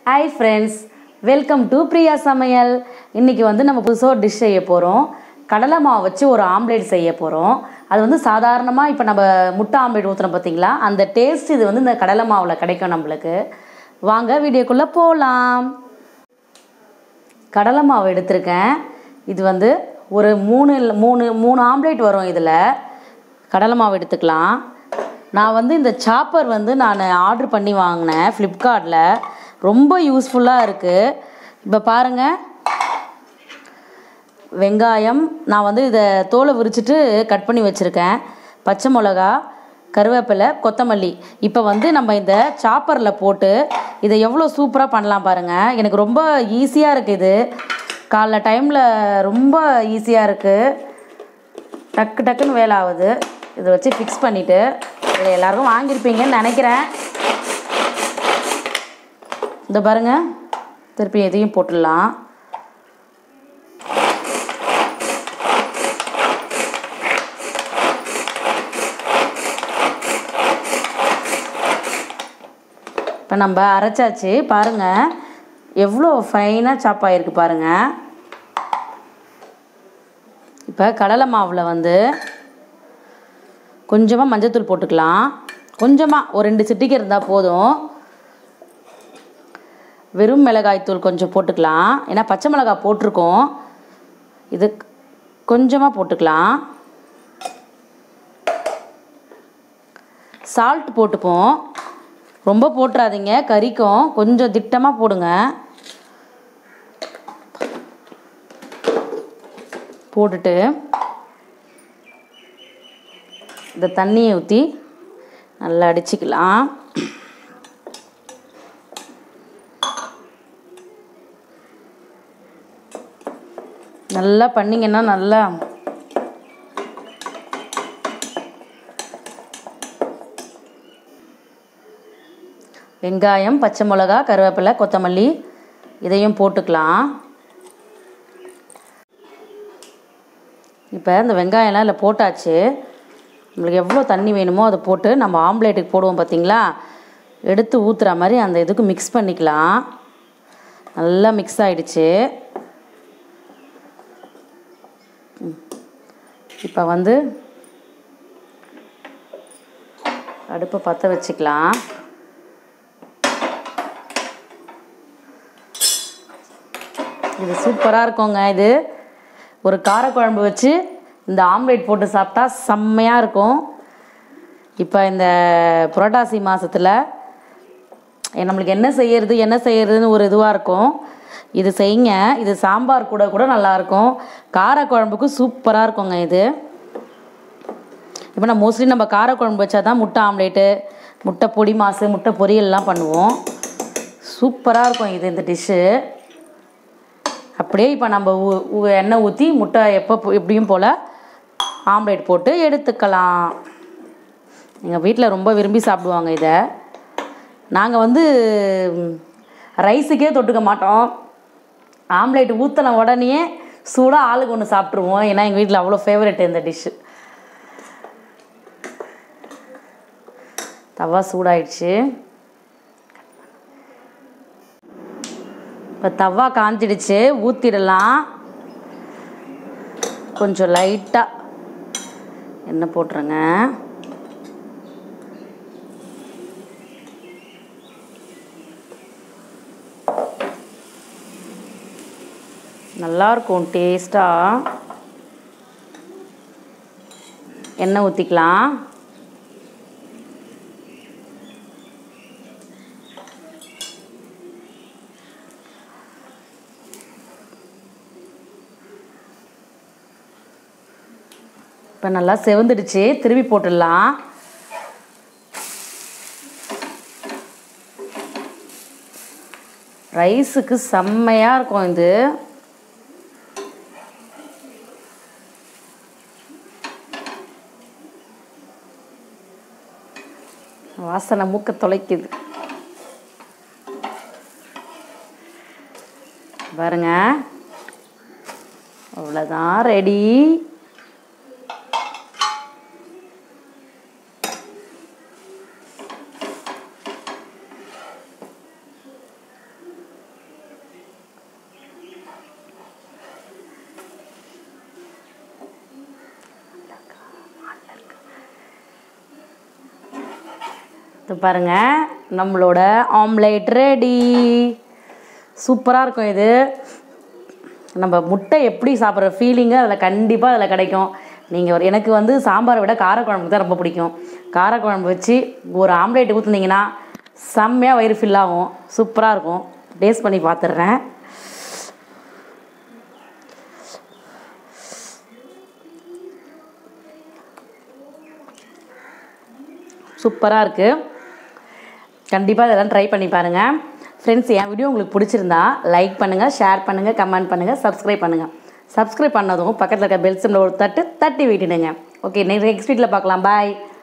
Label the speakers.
Speaker 1: hi friends welcome to Priya சமையல் இன்றைக்கி வந்து நம்ம புதுசாக ஒரு டிஷ் செய்ய போகிறோம் கடலை மாவு வச்சு ஒரு ஆம்லேட் செய்ய போகிறோம் அது வந்து சாதாரணமாக இப்போ நம்ம முட்டை ஆம்லேட் ஊற்றுறோம் பார்த்தீங்களா அந்த டேஸ்ட் இது வந்து இந்த கடலை மாவில் கிடைக்கும் நம்மளுக்கு வாங்க வீடியோக்குள்ளே போகலாம் கடலை மாவு எடுத்திருக்கேன் இது வந்து ஒரு மூணு இல்ல- மூணு மூணு ஆம்லேட் வரும் இதில் கடலை மாவு எடுத்துக்கலாம் நான் வந்து இந்த சாப்பர் வந்து நான் ஆர்டர் பண்ணி வாங்கினேன் ஃப்ளிப்கார்ட்டில் ரொம்ப யூஸ்ஃபுல்லாக இருக்குது இப்போ பாருங்கள் வெங்காயம் நான் வந்து இதை தோலை விரிச்சிட்டு கட் பண்ணி வச்சுருக்கேன் பச்சை மிளகா கருவேப்பிலை கொத்தமல்லி இப்போ வந்து நம்ம இந்த சாப்பரில் போட்டு இதை எவ்வளோ சூப்பராக பண்ணலாம் பாருங்கள் எனக்கு ரொம்ப ஈஸியாக இருக்குது இது காலைல டைமில் ரொம்ப ஈஸியாக இருக்குது டக்கு டக்குன்னு வேலை ஆகுது இதை வச்சு ஃபிக்ஸ் பண்ணிவிட்டு இதை எல்லாருக்கும் வாங்கியிருப்பீங்கன்னு நினைக்கிறேன் இந்த பாருங்க திருப்பி இதையும் போட்டுடலாம் இப்போ நம்ம அரைச்சாச்சு பாருங்கள் எவ்வளோ ஃபைனாக சாப் ஆகிருக்கு பாருங்கள் இப்போ கடலை மாவில் வந்து கொஞ்சமாக மஞ்சத்தூள் போட்டுக்கலாம் கொஞ்சமாக ஒரு ரெண்டு சிட்டிக்கு இருந்தால் போதும் வெறும் மிளகாய்த்தூள் கொஞ்சம் போட்டுக்கலாம் ஏன்னா பச்சை மிளகாய் போட்டிருக்கோம் இது கொஞ்சமாக போட்டுக்கலாம் சால்ட் போட்டுப்போம் ரொம்ப போட்டுறாதீங்க கறிக்கும் கொஞ்சம் திட்டமாக போடுங்க போட்டுட்டு இந்த தண்ணியை ஊற்றி நல்லா அடிச்சுக்கலாம் நல்லா பண்ணிங்கன்னா நல்லா வெங்காயம் பச்சை மிளகா கருவேப்பிலை கொத்தமல்லி இதையும் போட்டுக்கலாம் இப்போ இந்த வெங்காயம்லாம் இதில் போட்டாச்சு நம்மளுக்கு எவ்வளோ தண்ணி வேணுமோ அதை போட்டு நம்ம ஆம்லேட்டுக்கு போடுவோம் பார்த்தீங்களா எடுத்து ஊற்றுற மாதிரி அந்த இதுக்கு மிக்ஸ் பண்ணிக்கலாம் நல்லா மிக்ஸ் ஆயிடுச்சு இப்போ வந்து அடுப்பை பற்ற வச்சுக்கலாம் இது சூப்பராக இருக்குங்க இது ஒரு காரக்குழம்பு வச்சு இந்த ஆம்லேட் போட்டு சாப்பிட்டா செம்மையாக இருக்கும் இப்போ இந்த புரட்டாசி மாதத்தில் நம்மளுக்கு என்ன செய்யறது என்ன செய்யறதுன்னு ஒரு இதுவாக இருக்கும் இது செய்யுங்க இது சாம்பார் கூட கூட நல்லாயிருக்கும் காரக்குழம்புக்கு சூப்பராக இருக்குங்க இது இப்போ நான் மோஸ்ட்லி நம்ம காரக்குழம்பு வச்சா தான் முட்டை ஆம்லேட்டு முட்டை பொடி மாசு முட்டை பொரியல்லாம் பண்ணுவோம் சூப்பராக இருக்கும் இது இந்த டிஷ்ஷு அப்படியே இப்போ நம்ம ஊ- ஊ- எண்ணெய் ஊற்றி முட்டை எப்போ போ- எப்படியும் போல் ஆம்லேட் போட்டு எடுத்துக்கலாம் எங்கள் வீட்டில் ரொம்ப விரும்பி சாப்பிடுவாங்க இதை நாங்கள் வந்து ம், ரைஸுக்கே தொட்டுக்க மாட்டோம் ஆம்லேட் ஊற்றின உடனே சூடாக ஆளுக்கு ஒன்று சாப்பிட்ருவோம் ஏன்னா எங்கள் வீட்டில் அவ்வளோ ஃபேவரெட் இந்த டிஷ்ஷு தவா சூடாயிடுச்சு இப்போ தவா காஞ்சிடுச்சு ஊற்றிடலாம் கொஞ்சம் லைட்டாக எண்ணெய் போட்டுருங்க நல்லா இருக்கும் டேஸ்ட்டாக எண்ணெய் ஊற்றிக்கலாம் இப்போ நல்லா செவந்துடுச்சு திருப்பி போட்டுடலாம் ரைஸுக்கு செம்மையாக இருக்கும் இது வாசனை மூக்க தொலைக்குது பாருங்க அவ்வளோதான் ரெடி இது பாருங்க நம்மளோட ஆம்லேட் ரெடி சூப்பராக இருக்கும் இது நம்ம முட்டை எப்படி சாப்பிட்ற ஃபீலிங்கு அதில் கண்டிப்பாக அதில் கிடைக்கும் நீங்கள் ஒரு எனக்கு வந்து சாம்பாரை விட காரக்குழம்பு தான் ரொம்ப பிடிக்கும் காரக்குழம்பு வச்சு ஒரு ஆம்லேட் ஊற்றுனீங்கன்னா செம்மையாக வயிறு ஃபில் ஆகும் சூப்பராக இருக்கும் டேஸ்ட் பண்ணி பார்த்துடுறேன் சூப்பராக இருக்குது கண்டிப்பாக இதெல்லாம் ட்ரை பண்ணி பாருங்கள் ஃப்ரெண்ட்ஸ் என் வீடியோ உங்களுக்கு பிடிச்சிருந்தா லைக் பண்ணுங்கள் ஷேர் பண்ணுங்கள் கமெண்ட் பண்ணுங்கள் சப்ஸ்கிரைப் பண்ணுங்கள் சப்ஸ்கிரைப் பண்ணதும் பக்கத்தில் இருக்க பெல் சிம்மில் ஒரு தட்டு தட்டி விட்டுடுங்க ஓகே நெக்ஸ்ட் வீட்டில் பார்க்கலாம் பாய்